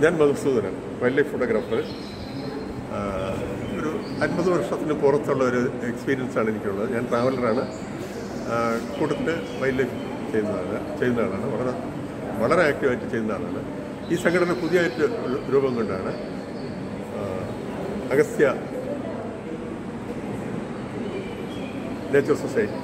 ഞാൻ Madhusoodanan wild life photographer ഒരു അൻപത് വർഷത്തിന് പുറത്തുള്ള ഒരു എക്സ്പീരിയൻസ് ആണ് എനിക്കുള്ളത് ഞാൻ ട്രാവലറാണ് കൂട്ടത്തിൽ വൈൽഡ് ലൈഫ് ചെയ്യുന്നതാണ് ചെയ്യുന്ന ആളാണ് വളരെ വളരെ ആക്റ്റീവായിട്ട് ചെയ്യുന്ന ആളാണ് ഈ സംഘടന പുതിയതായിട്ട് രൂപം കൊണ്ടാണ് ആ, അഗസ്ത്യ നേച്ചർ സൊസൈറ്റി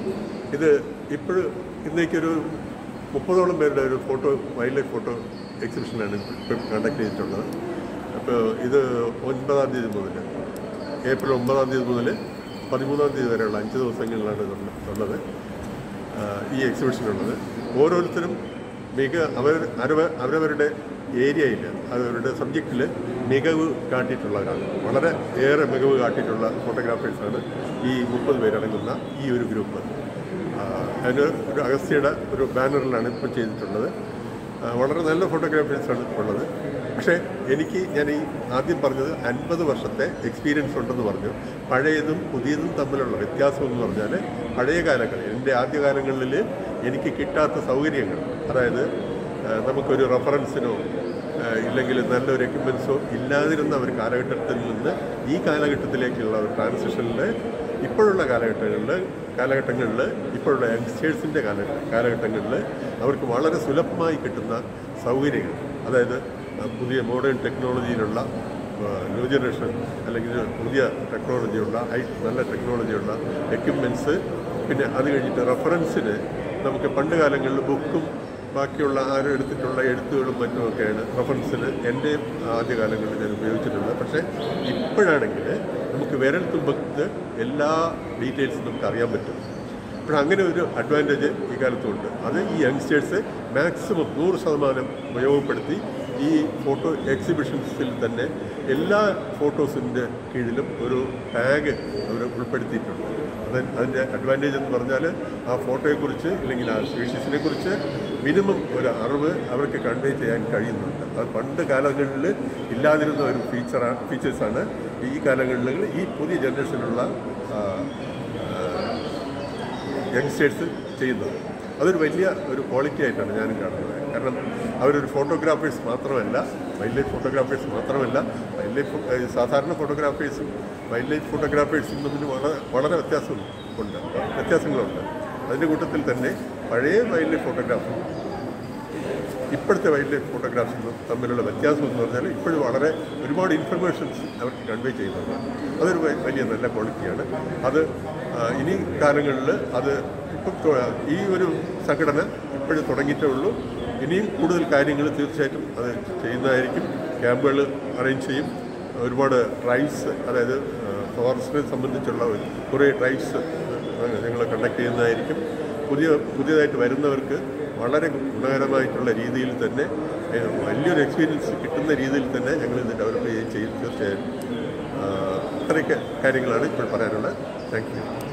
ഇത് ഇപ്പോഴും ഇന്നേക്കൊരു മുപ്പതോളം പേരുടെ ഒരു ഫോട്ടോ വൈൽഡ് ലൈഫ് ഫോട്ടോ എക്സിബിഷനാണ് ഇപ്പം കണ്ടക്ട് ചെയ്തിട്ടുള്ളത് അപ്പോൾ ഇത് ഒൻപതാം തീയതി മുതൽ ഏപ്രിൽ ഒമ്പതാം തീയതി മുതൽ പതിമൂന്നാം തീയതി വരെയുള്ള അഞ്ച് ദിവസങ്ങളിലാണ് ഇതുള്ള- ഉള്ളത് ആ, ഈ എക്സിബിഷനുള്ളത് ഓരോരുത്തരും മിക അവർ അവരവ- അവരവരുടെ ഏരിയയിൽ അവരുടെ സബ്ജക്റ്റിൽ മികവ് കാട്ടിയിട്ടുള്ളവരാണ് വളരെ ഏറെ മികവ് കാട്ടിയിട്ടുള്ള ഫോട്ടോഗ്രാഫേഴ്സാണ് ഈ മുപ്പത് പേരടങ്ങുന്ന ഈ ഒരു ഗ്രൂപ്പ് ആ, അതിന് ഒരു അഗസ്ത്യയുടെ ഒരു ബാനറിലാണ് ഇപ്പോൾ ചെയ്തിട്ടുള്ളത് ആ, വളരെ നല്ല ഫോട്ടോഗ്രാഫേഴ്സാണ് ഉള്ളത് പക്ഷേ എനിക്ക് ഞാൻ ഈ ആദ്യം പറഞ്ഞത് അൻപത് വർഷത്തെ എക്സ്പീരിയൻസ് ഉണ്ടെന്ന് പറഞ്ഞു പഴയതും പുതിയതും തമ്മിലുള്ള വ്യത്യാസം എന്ന് പറഞ്ഞാൽ പഴയ കാലങ്ങളിൽ എൻ്റെ ആദ്യകാലങ്ങളിൽ എനിക്ക് കിട്ടാത്ത സൗകര്യങ്ങൾ അതായത് ആ, നമുക്കൊരു റെഫറൻസിനോ ആ, ഇല്ലെങ്കിൽ നല്ലൊരു എക്യുപ്മെൻസോ ഇല്ലാതിരുന്ന ഒരു കാലഘട്ടത്തിൽ നിന്ന് ഈ കാലഘട്ടത്തിലേക്കുള്ള ഒരു ട്രാൻസിഷനിൽ ഇപ്പോഴുള്ള കാലഘട്ടങ്ങളിൽ കാലഘട്ടങ്ങളിൽ ഇപ്പോഴുള്ള യങ്സ്റ്റേഴ്സിൻ്റെ കാല കാലഘട്ടങ്ങളിൽ അവർക്ക് വളരെ സുലഭമായി കിട്ടുന്ന സൗകര്യങ്ങൾ അതായത് ആ, പുതിയ മോഡേൺ ടെക്നോളജിയിലുള്ള ന്യൂ ജനറേഷൻ അല്ലെങ്കിൽ പുതിയ ടെക്നോളജിയുള്ള ഹൈ നല്ല ടെക്നോളജിയുള്ള എക്യുപ്മെൻറ്റ്സ് പിന്നെ അത് കഴിഞ്ഞിട്ട് റെഫറൻസിന് നമുക്ക് പണ്ട് കാലങ്ങളിൽ ബുക്കും ബാക്കിയുള്ള ആരും എടുത്തിട്ടുള്ള എഴുത്തുകളും മറ്റുമൊക്കെയാണ് റെഫറൻസിന് എൻ്റെ ആദ്യകാലങ്ങളിൽ ഞാൻ ഉപയോഗിച്ചിട്ടുള്ളത് പക്ഷേ ഇപ്പോഴാണെങ്കിൽ നമുക്ക് വിരൽ തുമ്പത്ത് എല്ലാ ഡീറ്റെയിൽസും നമുക്ക് അറിയാൻ പറ്റും അപ്പോൾ അങ്ങനെ ഒരു അഡ്വാൻറ്റേജ് ഈ കാലത്തുണ്ട് അത് ഈ യങ്സ്റ്റേഴ്സ് മാക്സിമം നൂറ് ശതമാനം ഉപയോഗപ്പെടുത്തി ഈ ഫോട്ടോ എക്സിബിഷൻസിൽ തന്നെ എല്ലാ ഫോട്ടോസിൻ്റെ കീഴിലും ഒരു ടാഗ് അവർ ഉൾപ്പെടുത്തിയിട്ടുണ്ട് അത് അതിൻ്റെ അഡ്വാൻറ്റേജ് എന്ന് പറഞ്ഞാൽ ആ ഫോട്ടോയെക്കുറിച്ച് അല്ലെങ്കിൽ ആ സ്പീഷീസിനെ കുറിച്ച് മിനിമം ഒരു അറിവ് അവർക്ക് കൺവേ ചെയ്യാൻ കഴിയുന്നുണ്ട് അത് പണ്ട് കാലങ്ങളിൽ ഇല്ലാതിരുന്ന ഒരു ഫീച്ചറാണ് ഫീച്ചേഴ്സാണ് ഈ കാലങ്ങളിൽ ഈ പുതിയ ജനറേഷനിലുള്ള ആ, യങ്സ്റ്റേഴ്സ് ചെയ്യുന്നത് അതൊരു വലിയ ഒരു ക്വാളിറ്റി ആയിട്ടാണ് ഞാനും കാണുന്നത് കാരണം അവരൊരു ഫോട്ടോഗ്രാഫേഴ്സ് മാത്രമല്ല വൈൽഡ് ലൈഫ് ഫോട്ടോഗ്രാഫേഴ്സ് മാത്രമല്ല വൈൽഡ് ലൈഫ് ഫോ- സാധാരണ ഫോട്ടോഗ്രാഫേഴ്സും വൈൽഡ് ലൈഫ് ഫോട്ടോഗ്രാഫേഴ്സും തമ്മിൽ വളരെ വളരെ വ്യത്യാസം ഉണ്ട് വ്യത്യാസങ്ങളുണ്ട് അതിൻ്റെ കൂട്ടത്തിൽ തന്നെ പഴയ വൈൽഡ് ലൈഫ് ഫോട്ടോഗ്രാഫും ഇപ്പോഴത്തെ വൈൽഡ് ലൈഫ് ഫോട്ടോഗ്രാഫ്സും തമ്മിലുള്ള വ്യത്യാസം എന്ന് പറഞ്ഞാൽ ഇപ്പോഴും വളരെ ഒരുപാട് ഇൻഫർമേഷൻസ് അവർക്ക് കൺവേ ചെയ്യുന്നുണ്ട് അതൊരു വ- വലിയ നല്ല ക്വാളിറ്റിയാണ് അത് ആ, ഇനി കാലങ്ങളിൽ അത് ഇപ്പം തൊ- ഈ ഒരു സംഘടന ഇപ്പോഴും തുടങ്ങിയിട്ടേ ഉള്ളൂ ഇനിയും കൂടുതൽ കാര്യങ്ങൾ തീർച്ചയായിട്ടും അത് ചെയ്യുന്നതായിരിക്കും ക്യാമ്പുകൾ അറേഞ്ച് ചെയ്യും ഒരുപാട് ട്രൈബ്സ് അതായത് ഫോറസ്റ്റിനെ സംബന്ധിച്ചുള്ള ഒരു കുറേ ട്രൈബ്സ് ഞങ്ങൾ കണ്ടക്ട് ചെയ്യുന്നതായിരിക്കും പുതിയ പുതിയതായിട്ട് വരുന്നവർക്ക് വളരെ ഗുണകരമായിട്ടുള്ള രീതിയിൽ തന്നെ ഏഹ്, വലിയൊരു എക്സ്പീരിയൻസ് കിട്ടുന്ന രീതിയിൽ തന്നെ ഞങ്ങൾ ഇത് ഡെവലപ്പ് ചെയ്യുകയും ചെയ്യും തീർച്ചയായും ആ, ഇത്രയൊക്കെ കാര്യങ്ങളാണ് ഇപ്പോൾ പറയാനുള്ളത് താങ്ക് യു